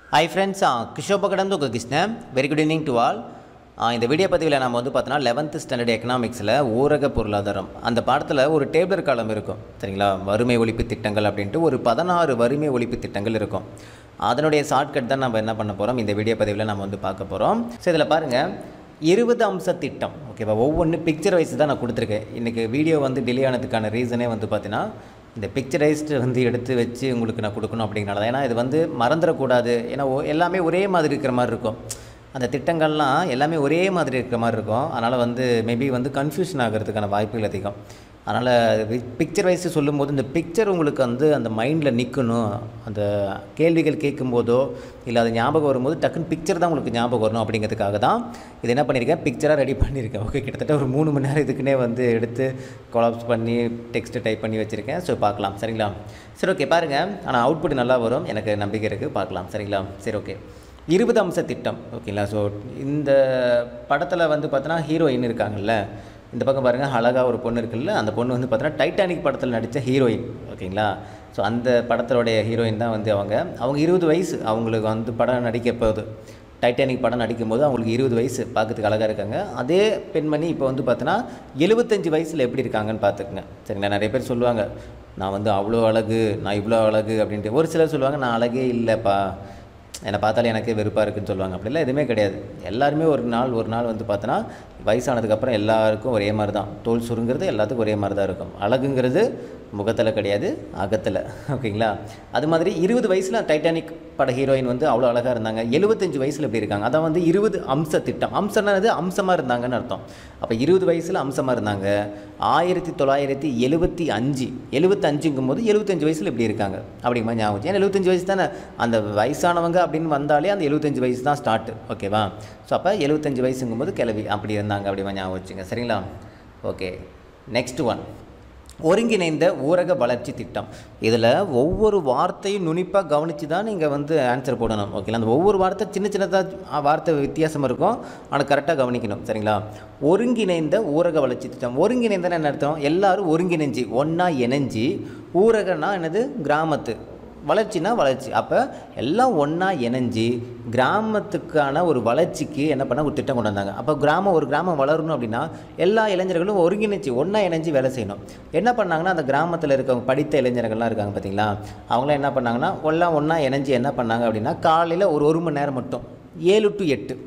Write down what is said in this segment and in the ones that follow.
Hi friends கிஷோப கடந்து உங்கள் Krishnan very good evening to all இந்த வீடியோ பதிவில் நம்ம வந்து பார்த்தோன்னா லெவன்த்து ஸ்டாண்டர்ட் எக்கனாமிக்ஸில் ஊரக பொருளாதாரம் அந்த பாடத்தில் ஒரு டேபிளர் காலம் இருக்கும் சரிங்களா வறுமை ஒழிப்பு திட்டங்கள் அப்படின்ட்டு ஒரு பதினாறு வறுமை ஒழிப்பு திட்டங்கள் இருக்கும் அதனுடைய ஷார்ட்கட் தான் நம்ம என்ன பண்ண போகிறோம் இந்த வீடியோ பதிவில் நம்ம வந்து பார்க்க போகிறோம் ஸோ இதில் பாருங்கள் இருபது அம்ச திட்டம் ஓகேவா ஒவ்வொன்று பிக்சர் வைஸ் தான் நான் கொடுத்துருக்கேன் இன்றைக்கி வீடியோ வந்து டிலே ஆனதுக்கான ரீசனே வந்து பார்த்தீங்கன்னா இந்த பிக்சரைஸ்டு வந்து எடுத்து வச்சு உங்களுக்கு நான் கொடுக்கணும் அப்படிங்கிறனால ஏன்னா இது வந்து மறந்துடக்கூடாது ஏன்னா ஒ- எல்லாமே ஒரே மாதிரி இருக்கிற மாதிரி இருக்கும் அந்த திட்டங்கள்லாம் எல்லாமே ஒரே மாதிரி இருக்கிற மாதிரி இருக்கும் அதனால் வந்து மேபி வந்து கன்ஃபியூஷன் ஆகிறதுக்கான வாய்ப்புகள் அதிகம் அதனால் பிக்சர் வைஸ் சொல்லும்போது இந்த பிக்சர் உங்களுக்கு வந்து அந்த மைண்டில் நிற்கணும் அந்த கேள்விகள் கேட்கும்போதோ இல்லை அது ஞாபகம் வரும்போது டக்குன்னு பிக்சர் தான் உங்களுக்கு ஞாபகம் வரணும் அப்படிங்கிறதுக்காக தான் இது என்ன பண்ணியிருக்கேன் பிக்சராக ரெடி பண்ணியிருக்கேன் ஓகே கிட்டத்தட்ட ஒரு மூணு மணி நேரம் இதுக்குன்னே வந்து எடுத்து கொலாப்ஸ் பண்ணி டெக்ஸ்ட்டு டைப் பண்ணி வச்சுருக்கேன் ஸோ பார்க்கலாம் சரிங்களா சரி ஓகே பாருங்கள் ஆனால் அவுட்புட் நல்லா வரும் எனக்கு நம்பிக்கை இருக்குது பார்க்கலாம் சரிங்களா சரி ஓகே இருபது அம்ச திட்டம் ஓகேங்களா ஸோ இந்த படத்தில் வந்து பார்த்தோன்னா ஹீரோயின் இருக்காங்கல்ல இந்த பக்கம் பாருங்கள் அழகாக ஒரு பொண்ணு இருக்குல்ல அந்த பொண்ணு வந்து பார்த்தோன்னா டைட்டானிக் படத்தில் நடித்த ஹீரோயின் ஓகேங்களா ஸோ அந்த படத்தோடைய ஹீரோயின் தான் வந்து அவங்க அவங்க இருபது வயசு அவங்களுக்கு வந்து படம் நடிக்க போகுது டைட்டானிக் படம் நடிக்கும்போது அவங்களுக்கு இருபது வயசு பார்க்கறதுக்கு அழகாக இருக்காங்க அதே பெண்மணி இப்போ வந்து பார்த்தோன்னா எழுபத்தஞ்சு வயசில் எப்படி இருக்காங்கன்னு பார்த்துக்குங்க சரிங்களா நிறைய பேர் சொல்லுவாங்க நான் வந்து அவ்வளோ அழகு நான் இவ்வளோ அழகு அப்படின்ட்டு ஒரு சிலர் சொல்லுவாங்க நான் அழகே இல்லைப்பா என்னை பார்த்தாலே எனக்கே வெறுப்பாக இருக்குன்னு சொல்லுவாங்க அப்படிலாம் எதுவுமே கிடையாது எல்லாருமே ஒரு நாள் ஒரு நாள் வந்து பார்த்தோன்னா வயசானதுக்கப்புறம் எல்லாருக்கும் ஒரே மாதிரி தான் தோல் சுருங்கிறது எல்லாத்துக்கும் ஒரே மாதிரி தான் இருக்கும் அழகுங்கிறது முகத்தில் கிடையாது அகத்தில் ஓகேங்களா அது மாதிரி இருபது வயசில் டைட்டானிக் பட ஹீரோயின் வந்து அவ்வளோ அழகாக இருந்தாங்க எழுபத்தஞ்சு வயசில் எப்படி இருக்காங்க அதான் வந்து இருபது அம்ச திட்டம் அம்சம்னா அம்சமாக இருந்தாங்கன்னு அர்த்தம் அப்போ இருபது வயசில் அம்சமாக இருந்தாங்க ஆயிரத்தி தொள்ளாயிரத்தி எழுபத்தி அஞ்சு எழுபத்தஞ்சுங்கும் போது எழுபத்தஞ்சு வயசில் இப்படி இருக்காங்க அப்படிங்கிற மாதிரி ஞாபகம் வச்சு. ஏன்னா எழுபத்தஞ்சு வயசு தானே அந்த வயசானவங்க அப்படின்னு வந்தாலே அந்த எழுபத்தஞ்சு வயசு தான் ஸ்டார்ட் ஓகேவா ஸோ அப்போ எழுபத்தஞ்சு வயசுங்கும் போது கிளவி அப்படி இருந்தாங்க அப்படி மாதிரி ஞாபகம் வச்சுங்க சரிங்களா ஓகே நெக்ஸ்ட் ஒன் ஒருங்கிணைந்த ஊரக வளர்ச்சி திட்டம் இதில் ஒவ்வொரு வார்த்தையும் நுனிப்பாக கவனித்து தான் நீங்கள் வந்து ஆன்சர் போடணும் ஓகேங்களா அந்த ஒவ்வொரு வார்த்தை சின்ன சின்னதாக வார்த்தை வித்தியாசம் இருக்கும் ஆனால் கரெக்டாக கவனிக்கணும் சரிங்களா ஒருங்கிணைந்த ஊரக வளர்ச்சி திட்டம் ஒருங்கிணைந்தன என்ன அர்த்தம் எல்லாரும் ஒருங்கிணைஞ்சு ஒன்றா இணைஞ்சு ஊரகன்னா என்னது கிராமத்து வளர்ச்சினா வளர்ச்சி அப்போ எல்லாம் ஒன்றா இணைஞ்சு கிராமத்துக்கான ஒரு வளர்ச்சிக்கு என்ன பண்ண ஒரு திட்டம் கொண்டு வந்தாங்க அப்போ கிராமம் ஒரு கிராமம் வளரணும் அப்படின்னா எல்லா இளைஞர்களும் ஒருங்கிணைச்சு ஒன்றா இணைஞ்சு வேலை செய்யணும் என்ன பண்ணாங்கன்னா அந்த கிராமத்தில் இருக்கவங்க படித்த இளைஞர்கள்லாம் இருக்காங்க பார்த்தீங்களா அவங்களாம் என்ன பண்ணாங்கன்னா எல்லாம் ஒன்றா இணைஞ்சு என்ன பண்ணாங்க அப்படின்னா காலையில் ஒரு ஒரு மணி நேரம் மட்டும் ஏழு டு எட்டு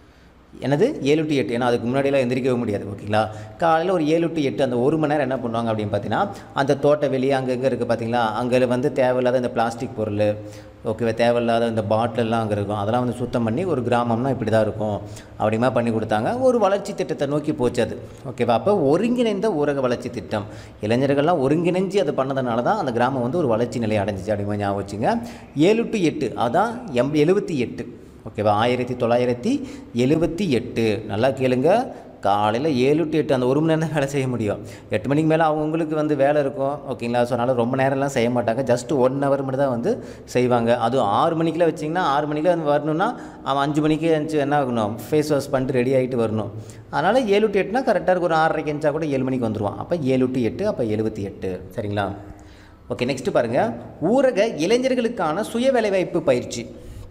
என்னது ஏழு டு எட்டு ஏன்னா அதுக்கு முன்னாடியெல்லாம் எந்திரிக்கவே முடியாது ஓகேங்களா காலையில் ஒரு ஏழு டு எட்டு அந்த ஒரு மணி நேரம் என்ன பண்ணுவாங்க அப்படின்னு பார்த்தீங்கன்னா அந்த தோட்ட வெளியே அங்கங்கே இருக்குது பார்த்தீங்களா அங்கே வந்து தேவையில்லாத இந்த பிளாஸ்டிக் பொருள் ஓகேவா தேவையில்லாத இந்த பாட்டிலெல்லாம் அங்கே இருக்கும் அதெல்லாம் வந்து சுத்தம் பண்ணி ஒரு கிராமம்னா இப்படி தான் இருக்கும் அப்படிமா பண்ணி கொடுத்தாங்க ஒரு வளர்ச்சி திட்டத்தை நோக்கி போச்சு அது ஓகேவா அப்போ ஒருங்கிணைந்த ஊரக வளர்ச்சி திட்டம் இளைஞர்கள்லாம் ஒருங்கிணைஞ்சு அது பண்ணதுனால தான் அந்த கிராமம் வந்து ஒரு வளர்ச்சி நிலை அடைஞ்சிச்சு அப்படிமா ஞாபகம் வச்சுங்க ஏழு டு எட்டு அதான் எம் எழுபத்தி எட்டு ஓகேவா ஆயிரத்தி தொள்ளாயிரத்தி எழுபத்தி எட்டு நல்லா கேளுங்க காலையில் ஏழு டு எட்டு அந்த ஒரு மணி நேரம் தான் வேலை செய்ய முடியும் எட்டு மணிக்கு மேலே அவங்களுக்கு வந்து வேலை இருக்கும் ஓகேங்களா ஸோ அதனால் ரொம்ப நேரம்லாம் செய்ய மாட்டாங்க ஜஸ்ட் ஒன் ஹவர் மட்டும் தான் வந்து செய்வாங்க அதுவும் ஆறு மணிக்கெலாம் வச்சிங்கன்னா ஆறு மணிக்கு வந்து வரணும்னா அவன் அஞ்சு மணிக்கு அஞ்சு என்ன ஆகணும் ஃபேஸ் வாஷ் பண்ணிட்டு ரெடி ஆகிட்டு வரணும் அதனால் ஏழு டு எட்டுனா கரெக்டாக இருக்கும் ஒரு ஆறரைக்கு எஞ்சா கூட ஏழு மணிக்கு வந்துடுவான் அப்போ ஏழு டு எட்டு அப்போ எழுபத்தி எட்டு சரிங்களா ஓகே நெக்ஸ்ட்டு பாருங்கள் ஊரக இளைஞர்களுக்கான சுய வேலைவாய்ப்பு பயிற்சி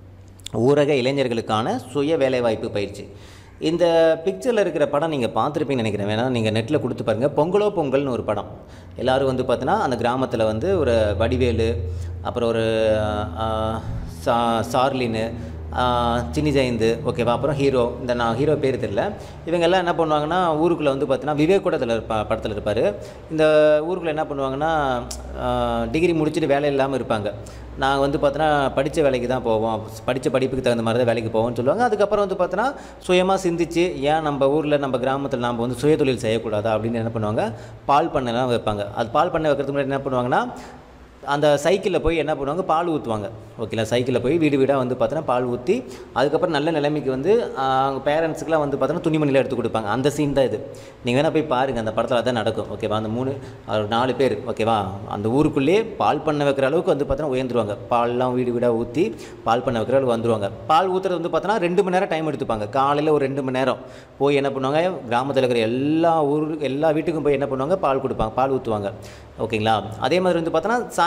ஊரக இளைஞர்களுக்கான சுய வேலைவாய்ப்பு பயிற்சி இந்த பிக்சரில் இருக்கிற படம் நீங்கள் பார்த்துருப்பீங்கன்னு நினைக்கிறேன் வேணா நீங்கள் நெட்டில் கொடுத்து பாருங்கள் பொங்கலோ பொங்கல்னு ஒரு படம் எல்லோரும் வந்து பார்த்தீங்கன்னா அந்த கிராமத்தில் வந்து ஒரு வடிவேலு அப்புறம் ஒரு ஆ, சா சார்லின்னு ஆ, சின்னி ஜெயந்து ஓகேவா அப்புறம் ஹீரோ இந்த நான் ஹீரோ பேர் தெரியல இவங்க எல்லாம் என்ன பண்ணுவாங்கன்னா ஊருக்குள்ளே வந்து பார்த்தீங்கன்னா விவேக் கூட அதில் இருப்பா படத்தில் இருப்பார் இந்த ஊருக்குள்ளே என்ன பண்ணுவாங்கன்னா டிகிரி முடிச்சுட்டு வேலை இல்லாமல் இருப்பாங்க நாங்கள் வந்து பார்த்தோன்னா படித்த வேலைக்கு தான் போவோம் படித்த படிப்புக்கு தகுந்த மாதிரி தான் வேலைக்கு போவோம்னு சொல்லுவாங்க அதுக்கப்புறம் வந்து பார்த்தோன்னா சுயமாக சிந்திச்சு ஏன் நம்ம ஊரில் நம்ம கிராமத்தில் நம்ம வந்து சுயதொழில் செய்யக்கூடாதா அப்படின்னு என்ன பண்ணுவாங்க பால் பண்ணைலாம் வைப்பாங்க அது பால் பண்ணை வைக்கிறதுக்கு முன்னாடி என்ன பண்ணுவாங்கன்னா அந்த சைக்கிளில் போய் என்ன பண்ணுவாங்க பால் ஊற்றுவாங்க ஓகேங்களா சைக்கிளில் போய் வீடு வீடாக வந்து பார்த்தோன்னா பால் ஊற்றி அதுக்கப்புறம் நல்ல நிலைமைக்கு வந்து ஆஹ், அவங்க பேரண்ட்ஸுக்குலாம் வந்து பார்த்தோன்னா துணிமணியில் எடுத்து கொடுப்பாங்க அந்த சீன் தான் இது நீங்கள் வேணால் போய் பாருங்கள் அந்த படத்தில் அதான் நடக்கும் ஓகேவா அந்த மூணு ஒரு நாலு பேர் ஓகேவா அந்த ஊருக்குள்ளேயே பால் பண்ண வைக்கிற அளவுக்கு வந்து பார்த்தோன்னா உயர்ந்துருவாங்க பால்லாம் வீடு வீடாக ஊற்றி பால் பண்ண வைக்கிற அளவுக்கு வந்துருவாங்க பால் ஊற்றுறது வந்து பார்த்தோன்னா ரெண்டு மணி நேரம் டைம் எடுத்துப்பாங்க காலையில் ஒரு ரெண்டு மணி நேரம் போய் என்ன பண்ணுவாங்க கிராமத்தில் இருக்கிற எல்லா ஊரு எல்லா வீட்டுக்கும் போய் என்ன பண்ணுவாங்க பால் கொடுப்பாங்க பால் ஊற்றுவாங்க ஓகேங்களா அதே மாதிரி வந்து பார்த்தோன்னா சாயங்காலம்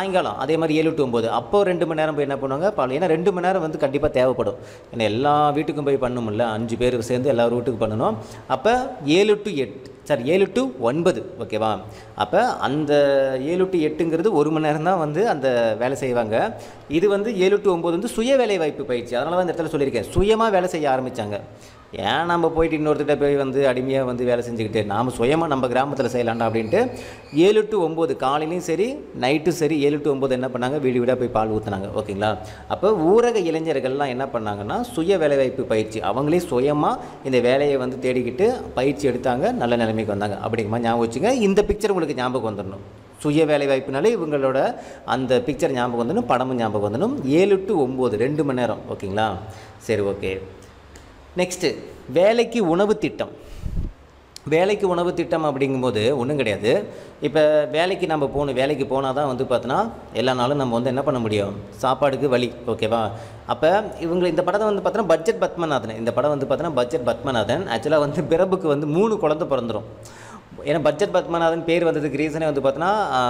சாயங்காலம் அதே மாதிரி ஏழு டு ஒம்பது அப்போ ரெண்டு மணி நேரம் போய் என்ன பண்ணுவாங்க பால் ஏன்னா ரெண்டு மணி நேரம் வந்து கண்டிப்பாக தேவைப்படும் ஏன்னா எல்லா வீட்டுக்கும் போய் பண்ணணும்ல அஞ்சு பேர் சேர்ந்து எல்லா வீட்டுக்கும் பண்ணணும் அப்போ ஏழு டு எட்டு சாரி ஏழு டு ஒன்பது ஓகேவா அப்போ அந்த ஏழு டு எட்டுங்கிறது ஒரு மணி நேரம் தான் வந்து அந்த வேலை செய்வாங்க இது வந்து ஏழு டு ஒம்பது வந்து சுய வேலை வாய்ப்பு பயிற்சி அதனால தான் இந்த இடத்துல சொல்லியிருக்கேன் சுயமாக வேலை செய்ய ஆரம்பித்தாங்க ஏன் நம்ம போயிட்டு இன்னொருத்திட்ட போய் வந்து அடிமையாக வந்து வேலை செஞ்சுக்கிட்டு நாம் சுயமாக நம்ம கிராமத்தில் செய்யலாம்டா அப்படின்ட்டு ஏழு டு ஒம்பது காலையிலையும் சரி நைட்டும் சரி ஏழு டு ஒம்பது என்ன பண்ணாங்க வீடு வீடாக போய் பால் ஊற்றுனாங்க ஓகேங்களா அப்போ ஊரக இளைஞர்கள்லாம் என்ன பண்ணாங்கன்னா சுய வேலைவாய்ப்பு பயிற்சி அவங்களே சுயமாக இந்த வேலையை வந்து தேடிக்கிட்டு பயிற்சி எடுத்தாங்க நல்ல நிலைமைக்கு வந்தாங்க அப்படிங்கிற மாதிரி ஞாபகம் வச்சுங்க இந்த பிக்சர் உங்களுக்கு ஞாபகம் வந்துடணும் சுய வேலைவாய்ப்புனாலே இவங்களோட அந்த பிக்சர் ஞாபகம் வந்துடணும் படமும் ஞாபகம் வந்துடணும் ஏழு டு ஒம்பது ரெண்டு மணி நேரம் ஓகேங்களா சரி ஓகே நெக்ஸ்ட்டு வேலைக்கு உணவு திட்டம் வேலைக்கு உணவு திட்டம் அப்படிங்கும்போது ஒன்றும் கிடையாது இப்போ வேலைக்கு நம்ம போகணும் வேலைக்கு போனால் தான் வந்து பார்த்தோன்னா எல்லா நாளும் நம்ம வந்து என்ன பண்ண முடியும் சாப்பாடுக்கு வழி ஓகேவா அப்போ இவங்க இந்த படத்தை வந்து பார்த்தோன்னா பட்ஜெட் பத்மநாதன் இந்த படம் வந்து பார்த்தோன்னா பட்ஜெட் பத்மநாதன் ஆக்சுவலாக வந்து பிறப்புக்கு வந்து மூணு குழந்தை பிறந்துரும் ஏன்னா பட்ஜெட் பத்மநாதன் பேர் வந்ததுக்கு ரீசனே வந்து பார்த்தோன்னா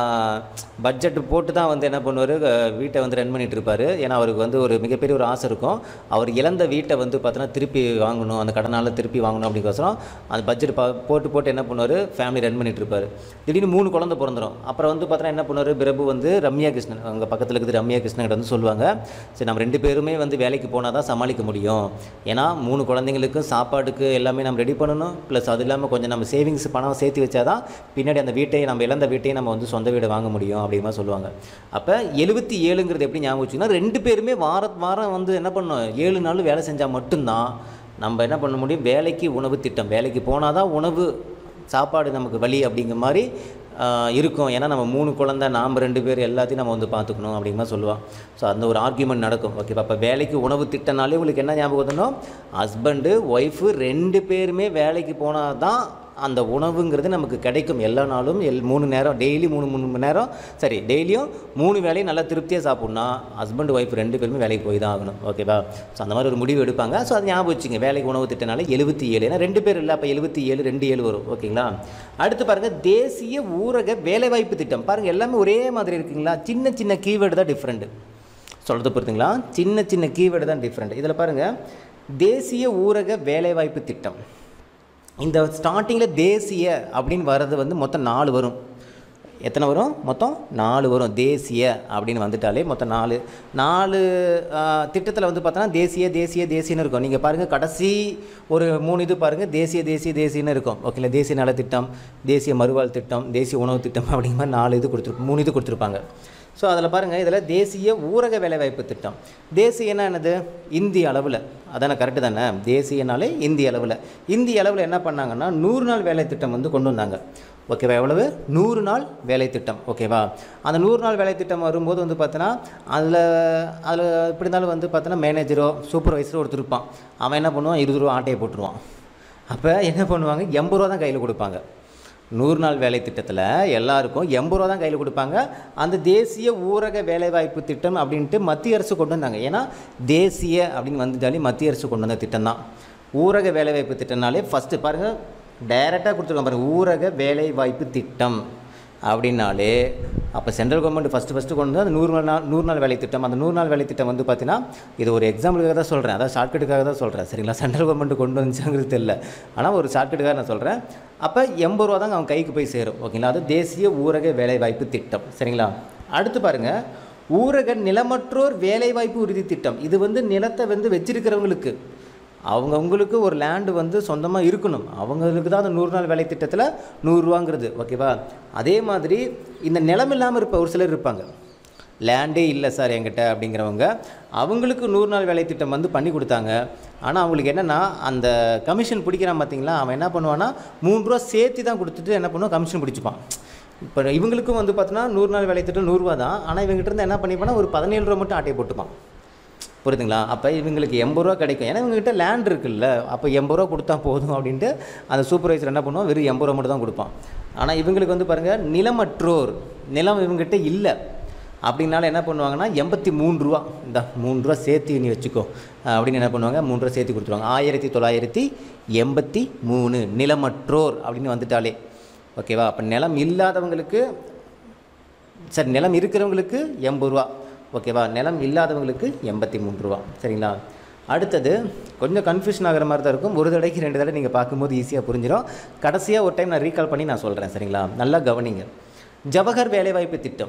பட்ஜெட் போட்டு தான் வந்து என்ன பண்ணுவார் வீட்டை வந்து ரன் பண்ணிட்டு இருப்பார் ஏன்னா அவருக்கு வந்து ஒரு மிகப்பெரிய ஒரு ஆசை இருக்கும் அவர் இழந்த வீட்டை வந்து பார்த்தோன்னா திருப்பி வாங்கணும் அந்த கடனால் திருப்பி வாங்கணும் அப்படிங்கோசரம் அந்த பட்ஜெட் போட்டு போட்டு என்ன பண்ணுவார் ஃபேமிலி ரன் பண்ணிட்டு இருப்பார் திடீர்னு மூணு குழந்தை பிறந்துரும் அப்புறம் வந்து பார்த்தோன்னா என்ன பண்ணுவார் பிரபு வந்து ரம்யா கிருஷ்ணன் அவங்க பக்கத்தில் இருக்குது ரம்யா கிருஷ்ணன் கிட்ட வந்து சொல்லுவாங்க சரி நம்ம ரெண்டு பேருமே வந்து வேலைக்கு போனால் தான் சமாளிக்க முடியும் ஏன்னா மூணு குழந்தைங்களுக்கு சாப்பாடுக்கு எல்லாமே நம்ம ரெடி பண்ணணும் ப்ளஸ் அது இல்லாமல் கொஞ்சம் நம்ம சேவிங்ஸ் பணம் சேர்த்து வச்சாதான் பின்னாடி அந்த வீட்டையும் நம்ம இழந்த வீட்டையும் நம்ம வந்து சொந்த வீடு வாங்க முடியும் அப்படிங்கிற மாதிரி சொல்லுவாங்க அப்போ எழுபத்தி ஏழுங்கிறது எப்படி ஞாபகம் வச்சுன்னா ரெண்டு பேருமே வார வாரம் வந்து என்ன பண்ணணும் ஏழு நாள் வேலை செஞ்சால் மட்டும்தான் நம்ம என்ன பண்ண முடியும் வேலைக்கு உணவு திட்டம் வேலைக்கு போனால் தான் உணவு சாப்பாடு நமக்கு வழி அப்படிங்கிற மாதிரி ஆஹ், இருக்கும் ஏன்னா நம்ம மூணு குழந்தை நாம் ரெண்டு பேர் எல்லாத்தையும் நம்ம வந்து பார்த்துக்கணும் அப்படிங்கிற மாதிரி சொல்லுவான் ஸோ அந்த ஒரு ஆர்கியூமெண்ட் நடக்கும் ஓகேப்பா அப்போ வேலைக்கு உணவு திட்டம்னாலே உங்களுக்கு என்ன ஞாபகம் வரணும் ஹஸ்பண்டு ஒய்ஃபு ரெண்டு பேருமே வேலைக்கு போனால் தான் அந்த உணவுங்கிறது நமக்கு கிடைக்கும் எல்லா நாளும் எல் மூணு நேரம் டெய்லி மூணு மூணு மணி நேரம் சரி டெய்லியும் மூணு வேலையும் நல்லா திருப்தியாக சாப்பிட்னா ஹஸ்பண்ட் ஒய்ஃப் ரெண்டு பேருமே வேலைக்கு போய் தான் ஆகணும் ஓகேவா ஸோ அந்த மாதிரி ஒரு முடிவு எடுப்பாங்க ஸோ அது ஞாபகம் வச்சுங்க வேலைக்கு உணவு திட்டனால எழுபத்தி ஏழு ஏன்னா ரெண்டு பேர் இல்லை அப்போ எழுபத்தி ஏழு ரெண்டு ஏழு வரும் ஓகேங்களா அடுத்து பாருங்கள் தேசிய ஊரக வேலைவாய்ப்பு திட்டம் பாருங்கள் எல்லாமே ஒரே மாதிரி இருக்குங்களா சின்ன சின்ன கீவேர்டு தான் டிஃப்ரெண்ட்டு சொல்கிறது புரியுதுங்களா சின்ன சின்ன கீவேர்டு தான் டிஃப்ரெண்ட் இதில் பாருங்கள் தேசிய ஊரக வேலைவாய்ப்பு திட்டம் இந்த ஸ்டார்டிங்கில் தேசிய அப்படின்னு வர்றது வந்து மொத்தம் நாலு வரும் எத்தனை வரும் மொத்தம் நாலு வரும் தேசிய அப்படின்னு வந்துட்டாலே மொத்தம் நாலு நாலு திட்டத்தில் வந்து பார்த்தோன்னா தேசிய தேசிய தேசியன்னு இருக்கும் நீங்கள் பாருங்கள் கடைசி ஒரு மூணு இது பாருங்கள் தேசிய தேசிய தேசியன்னு இருக்கும் ஓகேங்களா தேசிய நலத்திட்டம் தேசிய மறுவாழ் திட்டம் தேசிய உணவு திட்டம் அப்படிங்கிற மாதிரி நாலு இது கொடுத்துரு மூணு இது கொடுத்துருப்பாங்க ஸோ அதில் பாருங்கள் இதில் தேசிய ஊரக வேலைவாய்ப்பு திட்டம் தேசியன்னா என்னது இந்திய அளவில் அதானே கரெக்டு தானே தேசியனாலே இந்திய அளவில் இந்திய அளவில் என்ன பண்ணாங்கன்னா நூறு நாள் வேலை திட்டம் வந்து கொண்டு வந்தாங்க ஓகேவா எவ்வளவு நூறு நாள் வேலை திட்டம் ஓகேவா அந்த நூறு நாள் வேலை திட்டம் வரும்போது வந்து பார்த்தோன்னா அதில் அதில் எப்படி இருந்தாலும் வந்து பார்த்தோன்னா மேனேஜரோ சூப்பர்வைசரோ ஒருத்தர் இருப்பான் அவன் என்ன பண்ணுவான் இருபது ரூபா ஆட்டையை போட்டுருவான் அப்போ என்ன பண்ணுவாங்க எண்பது ரூபா தான் கையில் கொடுப்பாங்க நூறு நாள் வேலை திட்டத்தில் எல்லாருக்கும் எண்பது ரூபா தான் கையில் கொடுப்பாங்க அந்த தேசிய ஊரக வேலைவாய்ப்பு திட்டம் அப்படின்ட்டு மத்திய அரசு கொண்டு வந்தாங்க ஏன்னா தேசிய அப்படின்னு வந்துட்டாலே மத்திய அரசு கொண்டு வந்த திட்டம் தான் ஊரக வேலைவாய்ப்பு திட்டம்னாலே ஃபஸ்ட்டு பாருங்கள் டைரெக்டாக கொடுத்துருக்காங்க பாருங்கள் ஊரக வேலைவாய்ப்பு திட்டம் அப்படின்னாலே அப்போ சென்ட்ரல் கவர்மெண்ட் ஃபஸ்ட்டு ஃபஸ்ட்டு கொண்டு வந்து அந்த நூறு நாள் நூறு நாள் வேலை திட்டம் அந்த நூறு நாள் வேலை திட்டம் வந்து பார்த்தீங்கன்னா இது ஒரு எக்ஸாம்பிளுக்காக தான் சொல்கிறேன் அதாவது ஷார்ட்கட்டுக்காக தான் சொல்கிறேன் சரிங்களா சென்ட்ரல் கவர்மெண்ட் கொண்டு வந்துச்சாங்கிறது தெரியல ஆனால் ஒரு ஷார்ட்கட்டுக்காக நான் சொல்கிறேன் அப்போ எண்பது ரூபா தாங்க அவன் கைக்கு போய் சேரும் ஓகேங்களா அது தேசிய ஊரக வேலைவாய்ப்பு திட்டம் சரிங்களா அடுத்து பாருங்கள் ஊரக நிலமற்றோர் வேலைவாய்ப்பு உறுதி திட்டம் இது வந்து நிலத்தை வந்து வச்சிருக்கிறவங்களுக்கு அவங்கவுங்களுக்கு ஒரு லேண்டு வந்து சொந்தமாக இருக்கணும் அவங்களுக்கு தான் அந்த நூறு நாள் வேலை திட்டத்தில் நூறுரூவாங்கிறது ஓகேவா அதே மாதிரி இந்த நிலம் இல்லாமல் இருப்ப ஒரு சிலர் இருப்பாங்க லேண்டே இல்லை சார் என்கிட்ட அப்படிங்கிறவங்க அவங்களுக்கு நூறு நாள் வேலை திட்டம் வந்து பண்ணி கொடுத்தாங்க ஆனால் அவங்களுக்கு என்னென்னா அந்த கமிஷன் பிடிக்கிறான் பார்த்தீங்களா அவன் என்ன பண்ணுவான்னா மூணு ரூபா சேர்த்து தான் கொடுத்துட்டு என்ன பண்ணுவான் கமிஷன் பிடிச்சிப்பான் இப்போ இவங்களுக்கும் வந்து பார்த்தோன்னா நூறு நாள் வேலை திட்டம் நூறுரூவா தான் ஆனால் இவங்ககிட்ட இருந்து என்ன பண்ணிப்பான்னா ஒரு பதினேழு ரூபா மட்டும் ஆட்டையை போட்டுப்பான் புரியுதுங்களா அப்போ இவங்களுக்கு எண்பது ரூபா கிடைக்கும் ஏன்னா இவங்ககிட்ட லேண்ட் இருக்குல்ல அப்போ எண்பது ரூபா கொடுத்தா போதும் அப்படின்ட்டு அந்த சூப்பர்வைசர் என்ன பண்ணுவான் வெறும் எண்பது ரூபா மட்டும் தான் கொடுப்பான் ஆனால் இவங்களுக்கு வந்து பாருங்கள் நிலமற்றோர் நிலம் இவங்ககிட்ட இல்லை அப்படின்னால என்ன பண்ணுவாங்கன்னா எண்பத்தி மூணு ரூபா இந்த மூணு ரூபா சேர்த்து நீ வச்சுக்கோ அப்படின்னு என்ன பண்ணுவாங்க மூணு ரூபா சேர்த்து கொடுத்துருவாங்க ஆயிரத்தி தொள்ளாயிரத்தி எண்பத்தி மூணு நிலமற்றோர் அப்படின்னு வந்துட்டாலே ஓகேவா அப்போ நிலம் இல்லாதவங்களுக்கு சரி நிலம் இருக்கிறவங்களுக்கு எண்பது ரூபா ஓகேவா நிலம் இல்லாதவங்களுக்கு எண்பத்தி மூணு ரூபா சரிங்களா அடுத்தது கொஞ்சம் கன்ஃபியூஷன் ஆகிற மாதிரி தான் இருக்கும் ஒரு தடவைக்கு ரெண்டு தடவை நீங்கள் பார்க்கும்போது ஈஸியாக புரிஞ்சிடும் கடைசியாக ஒரு டைம் நான் ரீகால் பண்ணி நான் சொல்கிறேன் சரிங்களா நல்லா கவனிங்க ஜவஹர் வேலைவாய்ப்பு திட்டம்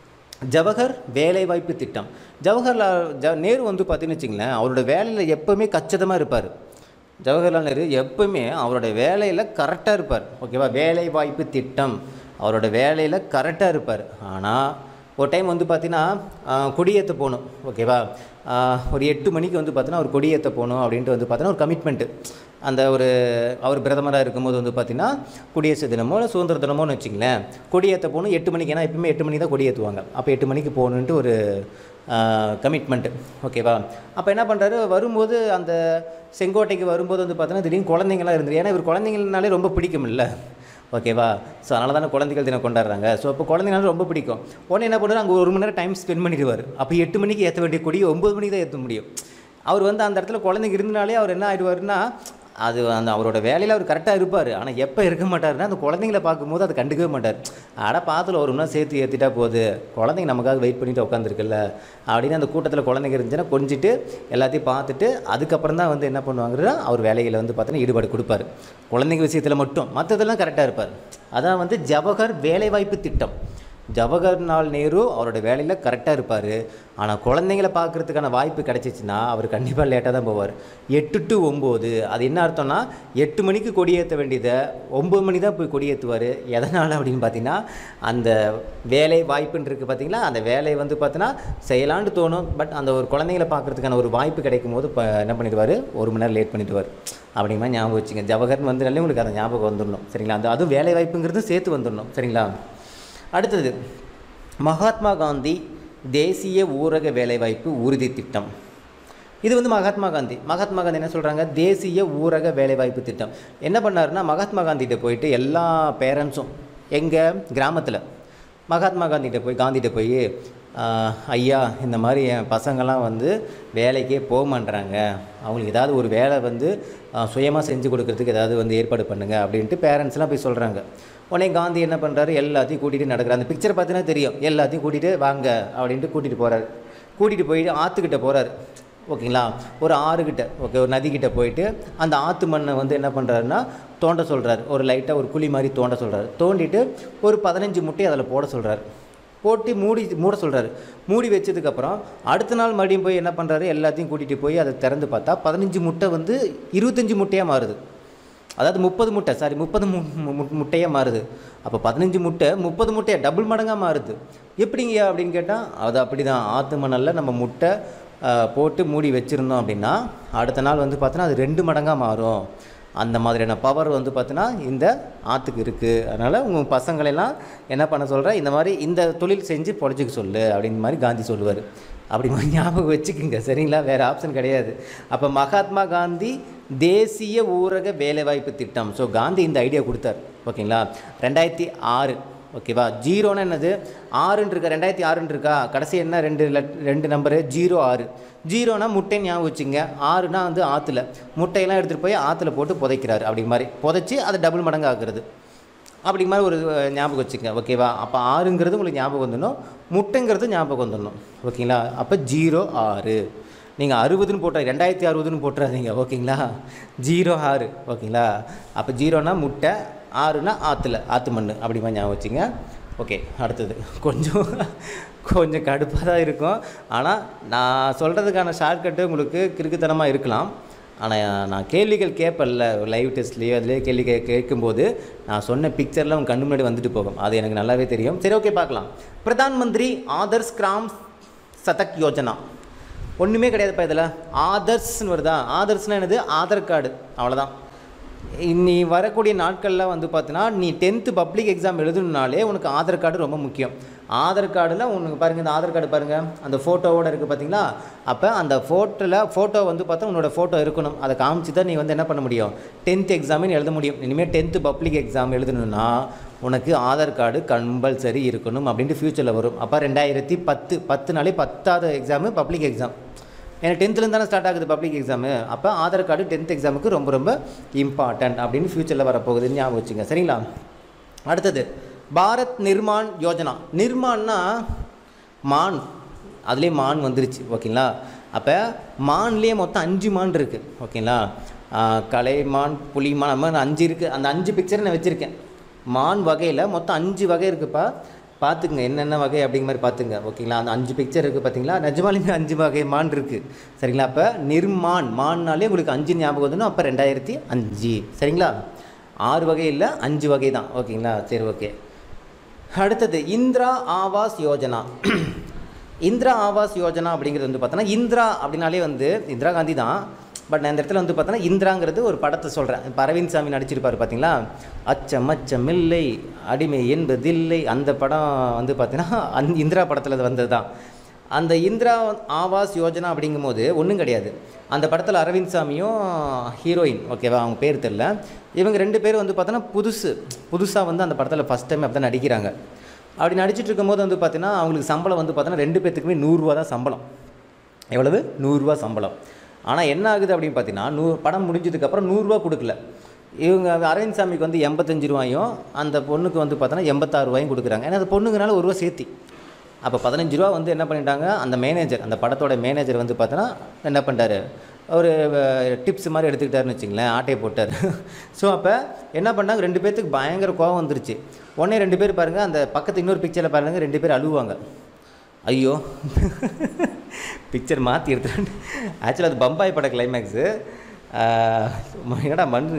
ஜவஹர் வேலைவாய்ப்பு திட்டம் ஜவஹர்லால் ஜ நேரு வந்து பார்த்தீங்கன்னு வச்சிங்களேன் அவரோட வேலையில் எப்போவுமே கச்சிதமாக இருப்பார் ஜவஹர்லால் நேரு எப்பவுமே அவரோட வேலையில் கரெக்டாக இருப்பார் ஓகேவா வேலைவாய்ப்பு திட்டம் அவரோட வேலையில் கரெக்டாக இருப்பார் ஆனால் ஒரு டைம் வந்து பார்த்தீங்கன்னா கொடியேற்ற போகணும் ஓகேவா ஆஹ் ஒரு எட்டு மணிக்கு வந்து பார்த்தீங்கன்னா ஒரு கொடியேற்ற போகணும் அப்படின்ட்டு வந்து பார்த்தீங்கன்னா ஒரு கமிட்மெண்ட்டு அந்த ஒரு அவர் பிரதமராக இருக்கும்போது வந்து பார்த்தீங்கன்னா குடியரசு தினமோ இல்லை சுதந்திர தினமோன்னு வச்சிங்களேன் கொடியேற்ற போகணும் எட்டு மணிக்கு ஏன்னா எப்பவுமே எட்டு மணிக்கு தான் கொடியேற்றுவாங்க அப்போ எட்டு மணிக்கு போகணுன்ட்டு ஒரு கமிட்மெண்ட்டு ஓகேவா அப்போ என்ன பண்ணுறாரு வரும்போது அந்த செங்கோட்டைக்கு வரும்போது வந்து பார்த்தீங்கன்னா திடீர்னு குழந்தைங்களாம் இருந்தது ஏன்னா இவர் குழந்தைங்கனாலே ரொம்ப பிடிக்கும்ல ஓகேவா ஸோ அதனால தானே குழந்தைகள் தினம் கொண்டாடுறாங்க ஸோ அப்போ குழந்தைங்களால ரொம்ப பிடிக்கும் உடனே என்ன பண்ணுவார் அங்கே ஒரு மணி நேரம் டைம் ஸ்பெண்ட் பண்ணிடுவார் அப்போ எட்டு மணிக்கு ஏற்ற வேண்டிய கொடி ஒம்பது மணிக்கு தான் ஏற்ற முடியும் அவர் வந்து அந்த இடத்துல குழந்தைங்க இருந்தனாலே அவர் என்ன ஆயிடுவாருன்னா அது அந்த அவரோட வேலையில் அவர் கரெக்டாக இருப்பார் ஆனால் எப்போ இருக்க மாட்டாருன்னா அந்த குழந்தைங்கள பார்க்கும்போது அதை கண்டுக்கவே மாட்டார் அட பாத்தில் ஒரு மணி சேர்த்து ஏற்றிட்டா போகுது குழந்தைங்க நமக்காக வெயிட் பண்ணிட்டு உட்காந்துருக்குல்ல அப்படின்னு அந்த கூட்டத்தில் குழந்தைங்க இருந்துச்சுன்னா கொஞ்சிட்டு எல்லாத்தையும் பார்த்துட்டு அதுக்கப்புறம் தான் வந்து என்ன பண்ணுவாங்கன்னா அவர் வேலையில் வந்து பார்த்தீங்கன்னா ஈடுபாடு கொடுப்பாரு குழந்தைங்க விஷயத்தில் மட்டும் மற்றதெல்லாம் கரெக்டாக இருப்பார் அதான் வந்து ஜவஹர் வேலைவாய்ப்பு திட்டம் ஜவஹர்லால் நேரு அவரோட வேலையில் கரெக்டாக இருப்பார் ஆனால் குழந்தைங்கள பார்க்குறதுக்கான வாய்ப்பு கிடைச்சிச்சின்னா அவர் கண்டிப்பாக லேட்டாக தான் போவார் எட்டு டு ஒம்பது அது என்ன அர்த்தம்னா எட்டு மணிக்கு கொடியேற்ற வேண்டியதை ஒம்பது மணி தான் போய் கொடியேற்றுவார் எதனால் அப்படின்னு பார்த்தீங்கன்னா அந்த வேலை வாய்ப்புன்னு இருக்குது பார்த்தீங்களா அந்த வேலையை வந்து பார்த்தீங்கன்னா செய்யலான்னு தோணும் பட் அந்த ஒரு குழந்தைங்கள பார்க்குறதுக்கான ஒரு வாய்ப்பு கிடைக்கும் போது இப்போ என்ன பண்ணிடுவார் ஒரு மணி நேரம் லேட் பண்ணிடுவார் அப்படிமா ஞாபகம் வச்சுங்க ஜவஹர்னு வந்துனாலே உங்களுக்கு அந்த ஞாபகம் வந்துடணும் சரிங்களா அந்த அதுவும் வேலை வாய்ப்புங்கிறது சேர்த்து வந்துடணும் சரிங்களா அடுத்தது மகாத்மா காந்தி தேசிய ஊரக வேலைவாய்ப்பு உறுதி திட்டம் இது வந்து மகாத்மா காந்தி மகாத்மா காந்தி என்ன சொல்கிறாங்க தேசிய ஊரக வேலைவாய்ப்பு திட்டம் என்ன பண்ணாருன்னா மகாத்மா காந்திகிட்ட போயிட்டு எல்லா பேரண்ட்ஸும் எங்கள் கிராமத்தில் மகாத்மா காந்திகிட்ட போய் காந்திகிட்ட போய் ஆஹ், ஐயா இந்த மாதிரி என் பசங்கள்லாம் வந்து வேலைக்கே போக மாட்றாங்க அவங்களுக்கு ஏதாவது ஒரு வேலை வந்து சுயமாக செஞ்சு கொடுக்கறதுக்கு ஏதாவது வந்து ஏற்பாடு பண்ணுங்க அப்படின்ட்டு பேரண்ட்ஸ்லாம் போய் சொல்கிறாங்க உடனே காந்தி என்ன பண்ணுறாரு எல்லாத்தையும் கூட்டிகிட்டு நடக்கிறார் அந்த பிக்சர் பார்த்தீங்கன்னா தெரியும் எல்லாத்தையும் கூட்டிகிட்டு வாங்க அப்படின்ட்டு கூட்டிகிட்டு போகிறாரு கூட்டிகிட்டு போயிட்டு ஆற்றுக்கிட்ட போகிறாரு ஓகேங்களா ஒரு ஆறுகிட்ட ஓகே ஒரு நதிக்கிட்ட போயிட்டு அந்த ஆற்று மண்ணை வந்து என்ன பண்ணுறாருன்னா தோண்ட சொல்கிறாரு ஒரு லைட்டாக ஒரு குழி மாதிரி தோண்ட சொல்கிறாரு தோண்டிட்டு ஒரு பதினஞ்சு முட்டையை அதில் போட சொல்கிறாரு போட்டு மூடி மூட சொல்கிறாரு மூடி வச்சதுக்கப்புறம் அடுத்த நாள் மறுபடியும் போய் என்ன பண்ணுறாரு எல்லாத்தையும் கூட்டிகிட்டு போய் அதை திறந்து பார்த்தா பதினஞ்சு முட்டை வந்து இருபத்தஞ்சி முட்டையாக மாறுது அதாவது முப்பது முட்டை சாரி முப்பது மு மு- முட்டையாக மாறுது அப்போ பதினஞ்சு முட்டை முப்பது முட்டையாக டபுள் மடங்காக மாறுது எப்படிங்க அப்படின்னு கேட்டால் அது அப்படி தான் ஆற்று மணலில் நம்ம முட்டை ஆ, போட்டு மூடி வச்சுருந்தோம் அப்படின்னா அடுத்த நாள் வந்து பார்த்தோன்னா அது ரெண்டு மடங்காக மாறும் அந்த மாதிரியான பவர் வந்து பார்த்தீங்கன்னா இந்த ஆற்றுக்கு இருக்குது அதனால் உங்கள் பசங்களெல்லாம் என்ன பண்ண சொல்கிற இந்த மாதிரி இந்த தொழில் செஞ்சு பொழைச்சிக்க சொல்லு அப்படின்ற மாதிரி காந்தி சொல்லுவார் அப்படி மாதிரி ஞாபகம் வச்சுக்கோங்க சரிங்களா வேறு ஆப்ஷன் கிடையாது அப்போ மகாத்மா காந்தி தேசிய ஊரக வேலைவாய்ப்பு திட்டம் ஸோ காந்தி இந்த ஐடியா கொடுத்தார் ஓகேங்களா ரெண்டாயிரத்தி ஆறு ஓகேவா ஜீரோன்னு என்னது ஆறுன்னு இருக்கா ரெண்டாயிரத்தி ஆறுன்னு இருக்கா கடைசி என்ன ரெண்டு லட் ரெண்டு நம்பரு ஜீரோ ஆறு ஜீரோனா முட்டை ஞாபகம் வச்சுங்க ஆறுனா வந்து ஆற்றுல முட்டையெல்லாம் எடுத்துகிட்டு போய் ஆற்றுல போட்டு புதைக்கிறாரு அப்படி மாதிரி புதைச்சி அதை டபுள் மடங்கு ஆக்குறது அப்படி மாதிரி ஒரு அஹ், ஞாபகம் வச்சுங்க ஓகேவா அப்போ ஆறுங்கிறது உங்களுக்கு ஞாபகம் வந்துடணும் முட்டைங்கிறது ஞாபகம் வந்துடணும் ஓகேங்களா அப்போ ஜீரோ ஆறு நீங்கள் அறுபதுன்னு போட்டா ரெண்டாயிரத்தி அறுபதுன்னு போட்டுறாதீங்க ஓகேங்களா ஜீரோ ஆறு ஓகேங்களா அப்போ ஜீரோனா முட்டை ஆறுனா ஆற்றுல ஆற்று மண் அப்படி மாதிரி ஞாபகம் வச்சுங்க ஓகே அடுத்தது கொஞ்சம் கொஞ்சம் கடுப்பாக தான் இருக்கும் ஆனால் நான் சொல்கிறதுக்கான ஷார்ட்கட்டு உங்களுக்கு கிறுக்குத்தனமாக இருக்கலாம் ஆனால் நான் கேள்விகள் கேட்பேன்ல லைவ் டெஸ்ட்லேயோ அதுலேயே கேள்வி கே கேட்கும்போது நான் சொன்ன பிக்சர்லாம் உங்கள் கண்ணு முன்னாடி வந்துட்டு போகும் அது எனக்கு நல்லாவே தெரியும் சரி ஓகே பார்க்கலாம் பிரதான் மந்திரி ஆதர்ஸ் கிராம் சதக் யோஜனா ஒன்றுமே கிடையாதுப்பா இதில் ஆதர்ஸ்னு வருதா ஆதர்ஸ்னால் என்னது ஆதார் கார்டு அவ்வளோதான் நீ வரக்கூடிய நாட்களில் வந்து பார்த்தீங்கன்னா நீ டென்த்து பப்ளிக் எக்ஸாம் எழுதணுனாலே உனக்கு ஆதார் கார்டு ரொம்ப முக்கியம் ஆதார் கார்டில் உனக்கு பாருங்கள் இந்த ஆதார் கார்டு பாருங்கள் அந்த ஃபோட்டோவோட இருக்குது பார்த்தீங்களா அப்போ அந்த ஃபோட்டோவில் ஃபோட்டோ வந்து பார்த்தா உன்னோட ஃபோட்டோ இருக்கணும் அதை காமிச்சு தான் நீ வந்து என்ன பண்ண முடியும் டென்த் எக்ஸாமின்னு எழுத முடியும் இனிமேல் டென்த்து பப்ளிக் எக்ஸாம் எழுதணும்னா உனக்கு ஆதார் கார்டு கம்பல்சரி இருக்கணும் அப்படின்ட்டு ஃப்யூச்சரில் வரும் அப்போ ரெண்டாயிரத்தி பத்து பத்து நாளே பத்தாவது எக்ஸாமு பப்ளிக் எக்ஸாம் ஏன்னா டென்த்துலேருந்து தானே ஸ்டார்ட் ஆகுது பப்ளிக் எக்ஸாமு அப்போ ஆதார் கார்டு டென்த் எக்ஸாமுக்கு ரொம்ப ரொம்ப இம்பார்ட்டன்ட் அப்படின்னு ஃப்யூச்சரில் வரப்போகுதுன்னு ஞாபகம் வச்சுங்க சரிங்களா அடுத்தது பாரத் நிர்மான் யோஜனா நிர்மான்னா மான் அதுலேயே மான் வந்துருச்சு ஓகேங்களா அப்போ மான்லேயே மொத்தம் அஞ்சு மான் இருக்குது ஓகேங்களா ஆஹ் கலைமான் புலிமான் அந்த மாதிரி அஞ்சு இருக்குது அந்த அஞ்சு பிக்சரை நான் வச்சுருக்கேன் மான் வகையில் மொத்தம் அஞ்சு வகை இருக்குப்பா பார்த்துங்க என்னென்ன வகை அப்படிங்கிற மாதிரி பார்த்துங்க ஓகேங்களா அந்த அஞ்சு பிக்சர் இருக்குது பார்த்தீங்களா நிஜமாலுமே அஞ்சு வகை மான் இருக்குது சரிங்களா அப்போ நிர்மான் மான்னாலே உங்களுக்கு அஞ்சு ஞாபகம் வந்துடும் அப்போ ரெண்டாயிரத்தி அஞ்சு சரிங்களா ஆறு வகை இல்லை அஞ்சு வகை தான் ஓகேங்களா சரி ஓகே அடுத்தது இந்திரா ஆவாஸ் யோஜனா இந்திரா ஆவாஸ் யோஜனா அப்படிங்கிறது வந்து பார்த்தோன்னா இந்திரா அப்படின்னாலே வந்து இந்திரா காந்தி தான் பட் நான் இந்த இடத்துல வந்து பார்த்தோன்னா இந்திராங்கிறது ஒரு படத்தை சொல்கிறேன் இப்போ அரவிந்த் சாமி நடிச்சிருப்பார் பார்த்தீங்களா அச்சம் அச்சம் இல்லை அடிமை என்பதில்லை அந்த படம் வந்து பார்த்தீங்கன்னா அந் இந்திரா படத்தில் வந்தது தான் அந்த இந்திரா ஆவாஸ் யோஜனா அப்படிங்கும்போது ஒன்றும் கிடையாது அந்த படத்தில் அரவிந்த் சாமியும் ஹீரோயின் ஓகேவா அவங்க பேர் தெரில இவங்க ரெண்டு பேரும் வந்து பார்த்தோன்னா புதுசு புதுசாக வந்து அந்த படத்தில் ஃபஸ்ட் டைம் அப்படி தான் நடிக்கிறாங்க அப்படி நடிச்சிட்டு இருக்கும்போது வந்து பார்த்தீங்கன்னா அவங்களுக்கு சம்பளம் வந்து பார்த்தோன்னா ரெண்டு பேர்த்துக்குமே நூறுரூவா தான் சம்பளம் எவ்வளவு நூறுரூவா சம்பளம் ஆனால் என்ன ஆகுது அப்படின்னு பார்த்தீங்கன்னா நூறு படம் முடிஞ்சதுக்கப்புறம் நூறுரூவா கொடுக்கல இவங்க அரவிந்த் சாமிக்கு வந்து எண்பத்தஞ்சு ரூபாயும் அந்த பொண்ணுக்கு வந்து பார்த்தோன்னா எண்பத்தாறு ரூபாயும் கொடுக்குறாங்க ஏன்னா அந்த பொண்ணுங்கனால ஒரு ரூபா சேர்த்தி அப்போ பதினஞ்சு ரூபா வந்து என்ன பண்ணிட்டாங்க அந்த மேனேஜர் அந்த படத்தோட மேனேஜர் வந்து பார்த்தோன்னா என்ன பண்ணிட்டாரு ஒரு டிப்ஸ் மாதிரி எடுத்துக்கிட்டாருன்னு வச்சுங்களேன் ஆட்டையை போட்டார் ஸோ அப்போ என்ன பண்ணாங்க ரெண்டு பேர்த்துக்கு பயங்கர கோவம் வந்துருச்சு உடனே ரெண்டு பேர் பாருங்கள் அந்த பக்கத்து இன்னொரு பிக்சரில் பாருங்கள் ரெண்டு பேர் அழுவாங்க ஐயோ பிக்சர் மாற்றி எடுத்துட்டு ஆக்சுவலாக அது பம்பாய் பட கிளைமேக்ஸு என்னடா மண்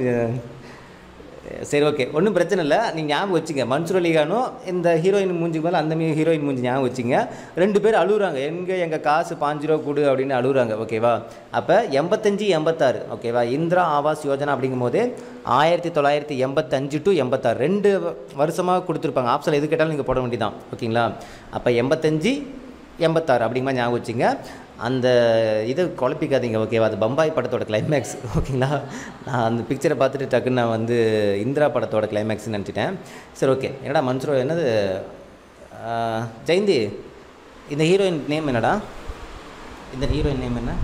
சரி ஓகே ஒன்றும் பிரச்சனை இல்லை நீங்கள் ஞாபகம் வச்சுங்க மன்சூர் அலிகானும் இந்த ஹீரோயின் மூஞ்சிக்கு மேலே அந்த மீ- ஹீரோயின் மூஞ்சி ஞாபகம் வச்சுங்க ரெண்டு பேர் அழுகுறாங்க எங்கே எங்கள் காசு பாஞ்சு ரூபா கொடு அப்படின்னு அழுகுறாங்க ஓகேவா அப்போ எண்பத்தஞ்சு எண்பத்தாறு ஓகேவா இந்திரா ஆவாஸ் யோஜனா அப்படிங்கும்போது ஆயிரத்தி தொள்ளாயிரத்தி எண்பத்தஞ்சு டு எண்பத்தாறு ரெண்டு வருஷமாக கொடுத்துருப்பாங்க ஆப்ஷன் எது கேட்டாலும் நீங்கள் போட வேண்டியதான் ஓகேங்களா அப்போ எண்பத்தஞ்சு எண்பத்தாறு அப்படிங்கிற மாதிரி ஞாபகம் வச்சுங்க அந்த இதை குழப்பிக்காதீங்க ஓகேவா அது பம்பாய் படத்தோட கிளைமேக்ஸ் ஓகேங்களா நான் அந்த பிக்சரை பார்த்துட்டு டக்குன்னு நான் வந்து இந்திரா படத்தோட கிளைமேக்ஸ்னு நினச்சிட்டேன் சரி ஓகே என்னடா மன்சூரோ என்னது ஆஹ், ஜெயந்தி இந்த ஹீரோயின் நேம் என்னடா இந்த ஹீரோயின் நேம் என்ன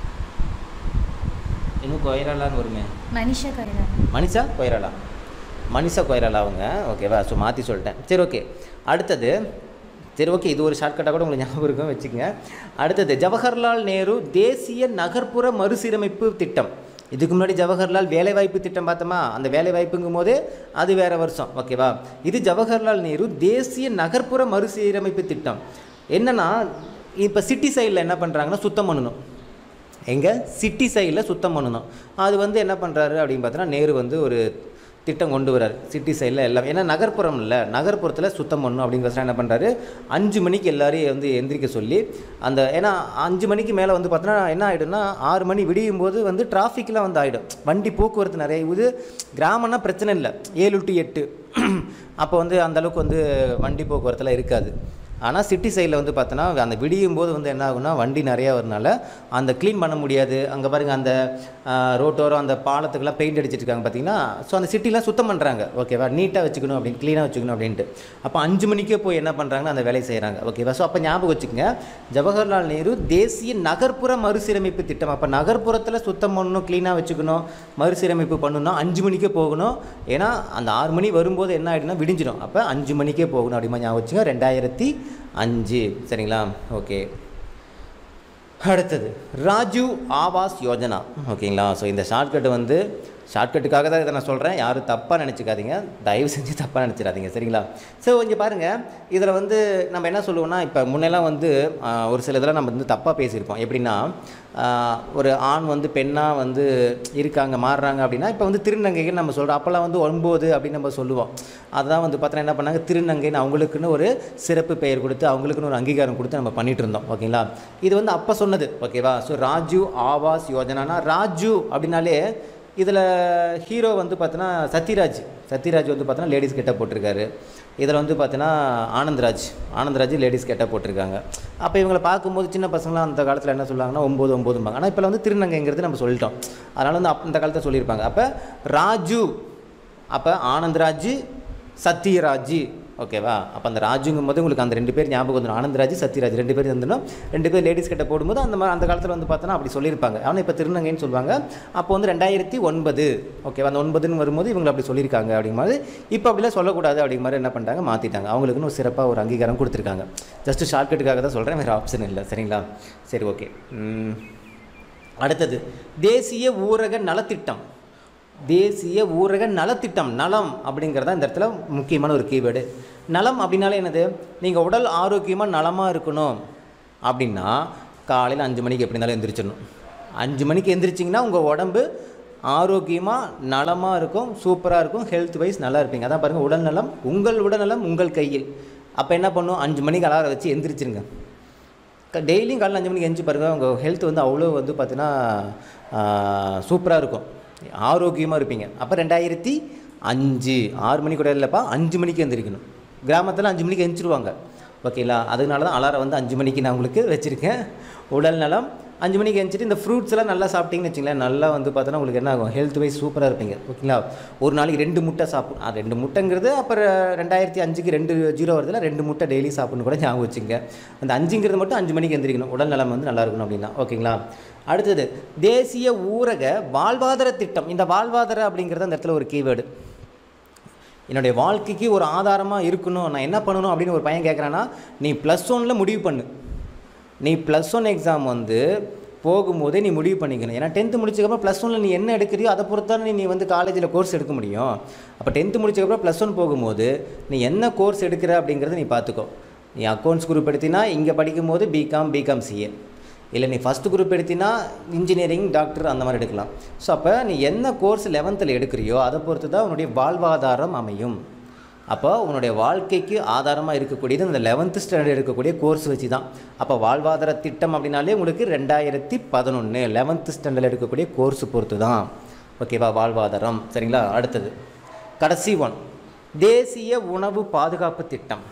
இன்னும் கொயராலான்னு வருமே மனிஷா கருணா மனிஷா கொய்ராலா மனிஷா கொய்ராலா அவங்க ஓகேவா ஸோ மாற்றி சொல்லிட்டேன் சரி ஓகே அடுத்தது சரி ஓகே இது ஒரு ஷார்ட்கட்டாக கூட உங்களுக்கு ஞாபகம் இருக்கும் வச்சுக்கோங்க அடுத்தது ஜவஹர்லால் நேரு தேசிய நகர்ப்புற மறுசீரமைப்பு திட்டம் இதுக்கு முன்னாடி ஜவஹர்லால் வேலைவாய்ப்பு திட்டம் பார்த்தோமா அந்த வேலைவாய்ப்புங்கும் போது அது வேற வருஷம் ஓகேவா இது ஜவஹர்லால் நேரு தேசிய நகர்ப்புற மறுசீரமைப்பு திட்டம் என்னன்னா இப்போ சிட்டி சைடில் என்ன பண்ணுறாங்கன்னா சுத்தம் பண்ணணும் எங்கே சிட்டி சைடில் சுத்தம் பண்ணணும் அது வந்து என்ன பண்ணுறாரு அப்படின்னு பார்த்தோன்னா நேரு வந்து ஒரு திட்டம் கொண்டு வராரு சிட்டி சைடில் எல்லாம் ஏன்னா நகர்ப்புறம் இல்லை நகர்ப்புறத்தில் சுத்தம் பண்ணணும் அப்படிங்கிறத என்ன பண்ணுறாரு அஞ்சு மணிக்கு எல்லாரையும் வந்து எந்திரிக்க சொல்லி அந்த ஏன்னா அஞ்சு மணிக்கு மேலே வந்து பார்த்தோன்னா என்ன ஆகிடும்னா ஆறு மணி விடியும் போது வந்து டிராஃபிக்லாம் வந்து ஆகிடும் வண்டி போக்குவரத்து நிறைய இது கிராமம்னா பிரச்சனை இல்லை ஏழு டு எட்டு அப்போ வந்து அந்த அளவுக்கு வந்து வண்டி போக்குவரத்துலாம் இருக்காது ஆனால் சிட்டி சைடில் வந்து பார்த்தோன்னா அந்த விடியும் போது வந்து என்ன ஆகும்னா வண்டி நிறையா வரனால அந்த க்ளீன் பண்ண முடியாது அங்கே பாருங்கள் அந்த ரோட்டோரம் அந்த பாலத்துக்கெல்லாம் பெயிண்ட் அடிச்சிருக்காங்க பார்த்தீங்கன்னா ஸோ அந்த சிட்டிலாம் சுத்தம் பண்ணுறாங்க ஓகேவா நீட்டாக வச்சுக்கணும் அப்படின்னு க்ளீனாக வச்சுக்கணும் அப்படின்ட்டு அப்போ அஞ்சு மணிக்கே போய் என்ன பண்ணுறாங்கன்னா அந்த வேலையை செய்கிறாங்க ஓகேவா ஸோ அப்போ ஞாபகம் வச்சுக்கோங்க ஜவஹர்லால் நேரு தேசிய நகர்ப்புற மறுசீரமைப்பு திட்டம் அப்போ நகர்ப்புறத்தில் சுத்தம் பண்ணணும் க்ளீனாக வச்சுக்கணும் மறுசீரமைப்பு பண்ணணும்னா அஞ்சு மணிக்கே போகணும் ஏன்னா அந்த ஆறு மணி வரும்போது என்ன ஆகிடும்னா விடிஞ்சிடும் அப்போ அஞ்சு மணிக்கே போகணும் அப்படிமா ஞாபகம் வச்சுங்க ரெண்டாயிரத்தி அஞ்சு சரிங்களா ஓகே அடுத்தது ராஜீவ் ஆவாஸ் யோஜனா ஓகேங்களா ஸோ இந்த ஷார்ட்கட் வந்து ஷார்ட்கட்டுக்காக தான் இதை நான் சொல்கிறேன் யாரும் தப்பாக நினச்சிக்காதீங்க தயவு செஞ்சு தப்பாக நினச்சிடாதீங்க சரிங்களா ஸோ இங்கே பாருங்கள் இதில் வந்து நம்ம என்ன சொல்லுவோம்னா இப்போ முன்னெல்லாம் வந்து ஆஹ், ஒரு சில இதெல்லாம் நம்ம வந்து தப்பாக பேசியிருப்போம் எப்படின்னா ஆஹ், ஒரு ஆண் வந்து பெண்ணாக வந்து இருக்காங்க மாறுறாங்க அப்படின்னா இப்போ வந்து திருநங்கைகள் நம்ம சொல்கிறோம் அப்போல்லாம் வந்து ஒன்பது அப்படின்னு நம்ம சொல்லுவோம் அதான் வந்து பார்த்தோன்னா என்ன பண்ணாங்க திருநங்கைன்னு அவங்களுக்குன்னு ஒரு சிறப்பு பெயர் கொடுத்து அவங்களுக்குன்னு ஒரு அங்கீகாரம் கொடுத்து நம்ம பண்ணிட்டு இருந்தோம் ஓகேங்களா இது வந்து அப்போ சொன்னது ஓகேவா ஸோ ராஜீவ் ஆவாஸ் யோஜனானா ராஜு அப்படின்னாலே இதில் ஹீரோ வந்து பார்த்தோன்னா சத்யராஜ் சத்யராஜ் வந்து பார்த்தோன்னா லேடிஸ் கெட்ட போட்டிருக்காரு இதில் வந்து பார்த்தோன்னா ஆனந்த்ராஜ் ஆனந்த்ராஜ் லேடிஸ் கெட்ட போட்டிருக்காங்க அப்போ இவங்களை பார்க்கும்போது சின்ன பசங்களாம் அந்த காலத்தில் என்ன சொல்லுவாங்கன்னா ஒம்பது ஒம்போதும்பாங்க ஆனால் இப்போ வந்து திருநங்கைங்கிறது நம்ம சொல்லிட்டோம் அதனால் வந்து அப் அந்த காலத்தில் சொல்லியிருப்பாங்க அப்போ ராஜு அப்போ ஆனந்த்ராஜ் சத்யராஜ் ஓகேவா அப்போ அந்த ராஜுங்கும் போது உங்களுக்கு அந்த ரெண்டு பேர் ஞாபகம் வந்துடும் ஆனந்தராஜ் சத்யராஜ் ரெண்டு பேர் இருந்தணும் ரெண்டு பேர் லேடிஸ் கிட்ட போடும்போது அந்த மாதிரி அந்த காலத்தில் வந்து பார்த்தோன்னா அப்படி சொல்லியிருப்பாங்க ஆனால் இப்போ திருநங்கைன்னு சொல்லுவாங்க அப்போ வந்து ரெண்டாயிரத்தி ஒன்பது ஓகேவா அந்த ஒன்பதுன்னு வரும்போது இவங்க அப்படி சொல்லியிருக்காங்க அப்படிங்கும்போது இப்போ அப்படிலாம் சொல்லக்கூடாது அப்படிங்கிற மாதிரி என்ன பண்ணிட்டாங்க மாற்றிட்டாங்க அவங்களுக்குன்னு ஒரு சிறப்பாக ஒரு அங்கீகாரம் கொடுத்துருக்காங்க ஜஸ்ட் ஷார்ட்கட்டுக்காக தான் சொல்கிறேன் வேறு ஆப்ஷன் இல்லை சரிங்களா சரி ஓகே அடுத்தது தேசிய ஊரக நலத்திட்டம் தேசிய ஊரக நலத்திட்டம் நலம் அப்படிங்கிறதா இந்த இடத்துல முக்கியமான ஒரு கீவேர்டு நலம் அப்படின்னாலே என்னது நீங்கள் உடல் ஆரோக்கியமாக நலமாக இருக்கணும் அப்படின்னா காலையில் அஞ்சு மணிக்கு எப்படி இருந்தாலும் எந்திரிச்சிடணும் அஞ்சு மணிக்கு எந்திரிச்சிங்கன்னா உங்கள் உடம்பு ஆரோக்கியமாக நலமாக இருக்கும் சூப்பராக இருக்கும் ஹெல்த் வைஸ் நல்லா இருப்பீங்க அதான் பாருங்கள் உடல் நலம் உங்கள் உடல்நலம் உங்கள் கையில் அப்போ என்ன பண்ணும் அஞ்சு மணிக்கு அலாரம் வச்சு எந்திரிச்சிருங்க டெய்லியும் காலையில் அஞ்சு மணிக்கு எஞ்சி பாருங்கள் உங்கள் ஹெல்த் வந்து அவ்வளோ வந்து பார்த்தீங்கன்னா சூப்பராக இருக்கும் ஆரோக்கியமாக இருப்பீங்க அப்போ ரெண்டாயிரத்தி அஞ்சு ஆறு மணி கூட இல்லைப்பா அஞ்சு மணிக்கு எந்திரிக்கணும் கிராமத்தில் அஞ்சு மணிக்கு எந்திரிச்சிருவாங்க ஓகேங்களா அதனால தான் அலாரம் வந்து அஞ்சு மணிக்கு நான் உங்களுக்கு வச்சுருக்கேன் உடல் நலம் அஞ்சு மணிக்கு எழுந்திரிச்சிட்டு இந்த ஃப்ரூட்ஸ் எல்லாம் நல்லா சாப்பிட்டீங்கன்னு வச்சுங்களேன் நல்லா வந்து பார்த்தோன்னா உங்களுக்கு என்ன ஆகும் ஹெல்த் வைஸ் சூப்பராக இருப்பீங்க ஓகேங்களா ஒரு நாளைக்கு ரெண்டு முட்டை சாப்பிடும் அது ரெண்டு முட்டைங்கிறது அப்புறம் ரெண்டாயிரத்தி அஞ்சுக்கு ரெண்டு ஜீரோ வருதுல ரெண்டு முட்டை டெய்லி சாப்பிட்ணும் கூட ஞாபகம் வச்சுங்க அந்த அஞ்சுங்கிறது மட்டும் அஞ்சு மணிக்கு எந்திரிக்கணும் உடல் நலம் வந்து நல்லா இருக்கணும் அப்படின்னா ஓகேங்களா அடுத்தது தேசிய ஊரக வாழ்வாதார திட்டம் இந்த வாழ்வாதார அப்படிங்கிறது அந்த இடத்துல ஒரு கீவேர்டு என்னுடைய வாழ்க்கைக்கு ஒரு ஆதாரமாக இருக்கணும் நான் என்ன பண்ணணும் அப்படின்னு ஒரு பையன் கேட்குறான்னா நீ ப்ளஸ் ஒனில் முடிவு பண்ணு நீ ப்ளஸ் ஒன் எக்ஸாம் வந்து போகும்போதே நீ முடிவு பண்ணிக்கணும் ஏன்னா டென்த்து முடிச்சதுக்கப்புறம் ப்ளஸ் ஒனில் நீ என்ன எடுக்கிறியோ அதை பொறுத்தானே நீ வந்து காலேஜில் கோர்ஸ் எடுக்க முடியும் அப்போ டென்த்து முடிச்சதுக்கப்புறம் ப்ளஸ் ஒன் போகும்போது நீ என்ன கோர்ஸ் எடுக்கிற அப்படிங்கிறத நீ பார்த்துக்கோ நீ அக்கௌண்ட்ஸ் குரூப் எடுத்தினா இங்கே படிக்கும்போது பிகாம் பிகாம் சிஏ இல்லை நீ ஃபஸ்ட்டு குரூப் எடுத்தினா இன்ஜினியரிங் டாக்டர் அந்த மாதிரி எடுக்கலாம் ஸோ அப்போ நீ என்ன கோர்ஸ் லெவன்த்தில் எடுக்கிறியோ அதை பொறுத்து தான் உன்னுடைய வாழ்வாதாரம் அமையும் அப்போ உன்னுடைய வாழ்க்கைக்கு ஆதாரமாக இருக்கக்கூடியது இந்த லெவன்த்து ஸ்டாண்டர்ட் இருக்கக்கூடிய கோர்ஸ் வச்சு தான் அப்போ வாழ்வாதார திட்டம் அப்படின்னாலே உங்களுக்கு ரெண்டாயிரத்தி பதினொன்று லெவன்த்து ஸ்டாண்டர்டில் எடுக்கக்கூடிய கோர்ஸ் பொறுத்து தான் ஓகேவா வாழ்வாதாரம் சரிங்களா அடுத்தது கடைசி ஒன் தேசிய உணவு பாதுகாப்பு திட்டம்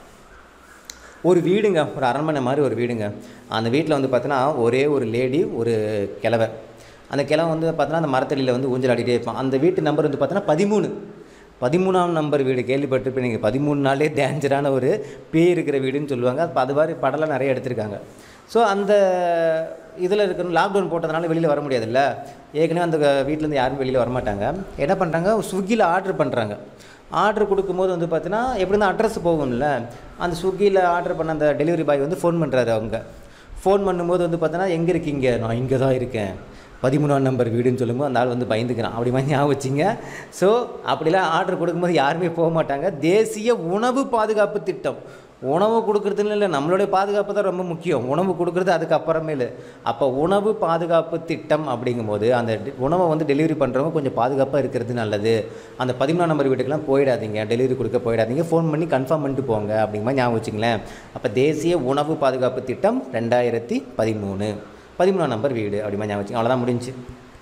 ஒரு வீடுங்க ஒரு அரண்மனை மாதிரி ஒரு வீடுங்க அந்த வீட்டில் வந்து பார்த்தோன்னா ஒரே ஒரு லேடி ஒரு கிழவை அந்த கிழவை வந்து பார்த்தோன்னா அந்த மரத்தடியில் வந்து ஊஞ்சல் ஆடிட்டே இருப்பான் அந்த வீட்டு நம்பர் வந்து பார்த்தோன்னா பதிமூணு பதிமூணாம் நம்பர் வீடு கேள்விப்பட்டிருப்பேன் நீங்கள் பதிமூணு நாளே டேஞ்சரான ஒரு பேய் இருக்கிற வீடுன்னு சொல்லுவாங்க அப்போ அது மாதிரி படம்லாம் நிறைய எடுத்திருக்காங்க ஸோ அந்த இதில் இருக்கணும் லாக்டவுன் போட்டதுனால வெளியில் வர முடியாதுல்ல ஏற்கனவே அந்த வீட்டிலேருந்து யாரும் வெளியில் வரமாட்டாங்க என்ன பண்ணுறாங்க ஸ்விக்கியில் ஆர்டர் பண்ணுறாங்க ஆர்டர் கொடுக்கும்போது வந்து பார்த்தீங்கன்னா எப்படி இருந்தால் அட்ரஸ் போகும்ல அந்த ஸ்விக்கியில் ஆர்டர் பண்ண அந்த டெலிவரி பாய் வந்து ஃபோன் பண்ணுறாரு அவங்க ஃபோன் பண்ணும்போது வந்து பார்த்தோன்னா எங்கே இருக்கீங்க நான் இங்கே தான் இருக்கேன் பதிமூணாம் நம்பர் வீடுன்னு சொல்லும்போது அந்த ஆள் வந்து பயந்துக்கிறான் அப்படி மாதிரி ஞாபகம் வச்சுங்க ஸோ அப்படிலாம் ஆர்டர் கொடுக்கும்போது யாருமே போக மாட்டாங்க தேசிய உணவு பாதுகாப்பு திட்டம் உணவு கொடுக்குறதுன்னு இல்லை நம்மளுடைய பாதுகாப்பு தான் ரொம்ப முக்கியம் உணவு கொடுக்குறது அதுக்கப்புறமேலு அப்போ உணவு பாதுகாப்பு திட்டம் அப்படிங்கும்போது அந்த டி- உணவை வந்து டெலிவரி பண்ணுறவங்க கொஞ்சம் பாதுகாப்பாக இருக்கிறது நல்லது அந்த பதிமூணாம் நம்பர் வீட்டுக்கெல்லாம் போயிடாதீங்க டெலிவரி கொடுக்க போயிடாதீங்க ஃபோன் பண்ணி கன்ஃபார்ம் பண்ணிட்டு போங்க அப்படிங்கிற மாதிரி ஞாபகம் வச்சுங்களேன் அப்போ தேசிய உணவு பாதுகாப்பு திட்டம் ரெண்டாயிரத்தி பதிமூணு பதிமூணாம் நம்பர் வீடு அப்படி மாதிரி ஞாபகம் வச்சுங்க அவ்வளோதான் முடிஞ்சு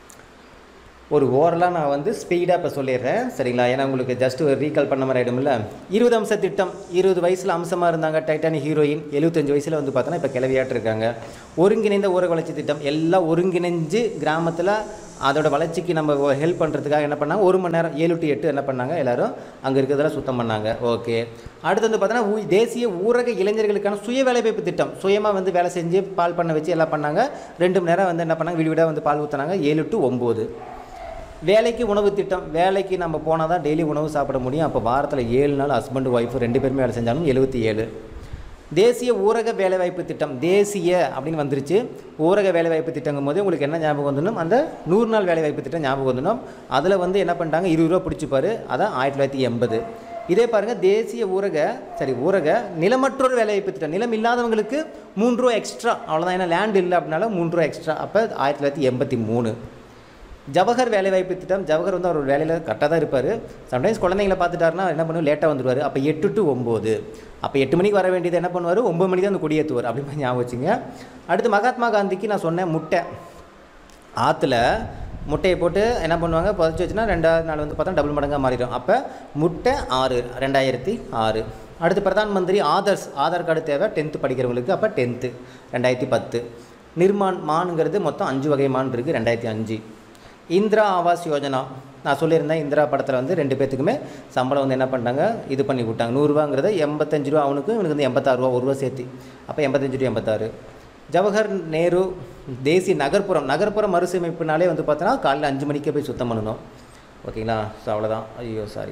ஒரு ஓரலாக நான் வந்து ஸ்பீடாக இப்போ சொல்லிடுறேன் சரிங்களா ஏன்னா உங்களுக்கு ஜஸ்ட் ஒரு ரீகால் பண்ண மாதிரி ஆகிடும்ல இருபது அம்ச திட்டம் இருபது வயசில் அம்சமாக இருந்தாங்க டைட்டானிக் ஹீரோயின் எழுபத்தஞ்சு வயசில் வந்து பார்த்தோன்னா இப்போ கிளவியாட்டு இருக்காங்க ஒருங்கிணைந்த ஊரக வளர்ச்சி திட்டம் எல்லாம் ஒருங்கிணைஞ்சு கிராமத்தில் அதோட வளர்ச்சிக்கு நம்ம ஹெல்ப் பண்ணுறதுக்காக என்ன பண்ணாங்க ஒரு மணி நேரம் ஏழு டு எட்டு என்ன பண்ணாங்க எல்லாரும் அங்கே இருக்கிறதெல்லாம் சுத்தம் பண்ணாங்க ஓகே அடுத்து வந்து பார்த்தோன்னா ஊ- தேசிய ஊரக இளைஞர்களுக்கான சுய வேலைவாய்ப்பு திட்டம் சுயமாக வந்து வேலை செஞ்சு பால் பண்ண வச்சு எல்லாம் பண்ணாங்க ரெண்டு மணி நேரம் வந்து என்ன பண்ணாங்க வீடு வீடாக வந்து பால் ஊற்றினாங்க ஏழு டு ஒம்பது வேலைக்கு உணவு திட்டம் வேலைக்கு நம்ம போனால் தான் டெய்லி உணவு சாப்பிட முடியும் அப்போ வாரத்தில் ஏழு நாள் ஹஸ்பண்ட் ஒய்ஃப் ரெண்டு பேருமே வேலை செஞ்சாலும் எழுபத்தி ஏழு தேசிய ஊரக வேலைவாய்ப்பு திட்டம் தேசிய அப்படின்னு வந்துருச்சு ஊரக வேலைவாய்ப்பு திட்டங்கும் போது உங்களுக்கு என்ன ஞாபகம் வந்துடும் அந்த நூறு நாள் வேலைவாய்ப்பு திட்டம் ஞாபகம் வந்துடும் அதில் வந்து என்ன பண்ணிட்டாங்க இருபது ரூபா பிடிச்சிப்பாரு அதான் ஆயிரத்தி தொள்ளாயிரத்தி எண்பது இதே பாருங்கள் தேசிய ஊரக சரி ஊரக நிலமற்றொரு வேலைவாய்ப்பு திட்டம் நிலம் இல்லாதவங்களுக்கு மூன்று ரூபா எக்ஸ்ட்ரா அவ்வளோதான் ஏன்னா லேண்ட் இல்லை அப்படின்னால மூன்று ரூபா எக்ஸ்ட்ரா அப்போ ஆயிரத்தி தொள்ளாயிரத்தி எண்பத்தி மூணு ஜவஹர் வேலைவாய்ப்பு திட்டம் ஜவஹர் வந்து அவர் வேலையில் கரெக்டாக தான் இருப்பார் சம்டைம்ஸ் குழந்தைங்கள பார்த்துட்டாருன்னா என்ன பண்ணுவோம் லேட்டாக வந்துடுவார் அப்போ எட்டு டு ஒம்பது அப்போ எட்டு மணிக்கு வர வேண்டியது என்ன பண்ணுவார் ஒம்பது மணிக்கு தான் அந்த கொடியேற்றுவார் அப்படி மாதிரி ஞாபகம் வச்சுங்க அடுத்து மகாத்மா காந்திக்கு நான் சொன்னேன் முட்டை ஆற்றுல முட்டையை போட்டு என்ன பண்ணுவாங்க புதைச்சி வச்சுன்னா ரெண்டாவது நாள் வந்து பார்த்தா டபுள் மடங்காக மாறிடும் அப்போ முட்டை ஆறு ரெண்டாயிரத்தி ஆறு அடுத்து பிரதான் மந்திரி ஆதர்ஸ் ஆதார் கார்டு தேவை டென்த்து படிக்கிறவங்களுக்கு அப்போ டென்த்து ரெண்டாயிரத்தி பத்து நிர்மான் மானுங்கிறது மொத்தம் அஞ்சு வகை மான் இருக்குது ரெண்டாயிரத்தி அஞ்சு இந்திரா ஆவாஸ் யோஜனா நான் சொல்லியிருந்தேன் இந்திரா படத்தில் வந்து ரெண்டு பேத்துக்குமே சம்பளம் வந்து என்ன பண்ணிட்டாங்க இது பண்ணி விட்டாங்க நூறுரூவாங்கிறத எண்பத்தஞ்சு ரூபா அவனுக்கு இவனுக்கு வந்து எண்பத்தாறு ரூபா ஒரு ரூபா சேர்த்து அப்போ எண்பத்தஞ்சு டு எண்பத்தாறு ஜவஹர் நேரு தேசிய நகர்ப்புறம் நகர்ப்புற மறுசீரமைப்புனாலே வந்து பார்த்தோன்னா காலையில் அஞ்சு மணிக்கே போய் சுத்தம் பண்ணணும் ஓகேங்களா ஸோ அவ்வளோதான் ஐயோ சாரி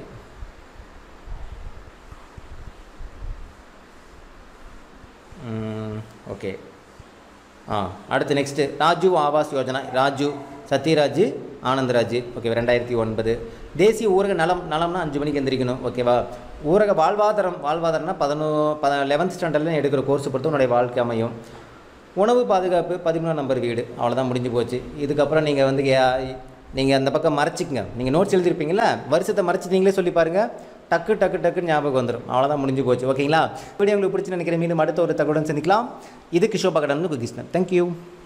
ஓகே ஆ அடுத்து நெக்ஸ்ட்டு ராஜு ஆவாஸ் யோஜனா ராஜு சத்யராஜ் ஆனந்தராஜ் ஓகே ரெண்டாயிரத்தி ஒன்பது தேசிய ஊரக நலம் நலம்னா அஞ்சு மணிக்கு எந்திரிக்கணும் ஓகேவா ஊரக வாழ்வாதாரம் வாழ்வாதாரம்னா பதினோ பத லெவன்த் ஸ்டாண்டர்டில் எடுக்கிற கோர்ஸ் பொறுத்து உன்னுடைய வாழ்க்கை அமையும் உணவு பாதுகாப்பு பதிமூணாம் நம்பர் வீடு அவ்வளோதான் முடிஞ்சு போச்சு இதுக்கப்புறம் நீங்கள் வந்து நீங்கள் அந்த பக்கம் மறைச்சிக்கங்க நீங்கள் நோட்ஸ் எழுதிருப்பீங்களா வருஷத்தை மறைச்சி நீங்களே சொல்லி பாருங்கள் டக்கு டக்கு டக்குன்னு ஞாபகம் வந்துடும் அவ்வளோதான் முடிஞ்சு போச்சு ஓகேங்களா வீடியோ உங்களுக்கு பிடிச்சி நினைக்கிறேன் மீண்டும் அடுத்த ஒரு தகவலுடன் சந்திக்கலாம் இது கிஷோபா கடன் குகிஸ்னன் தேங்க்யூ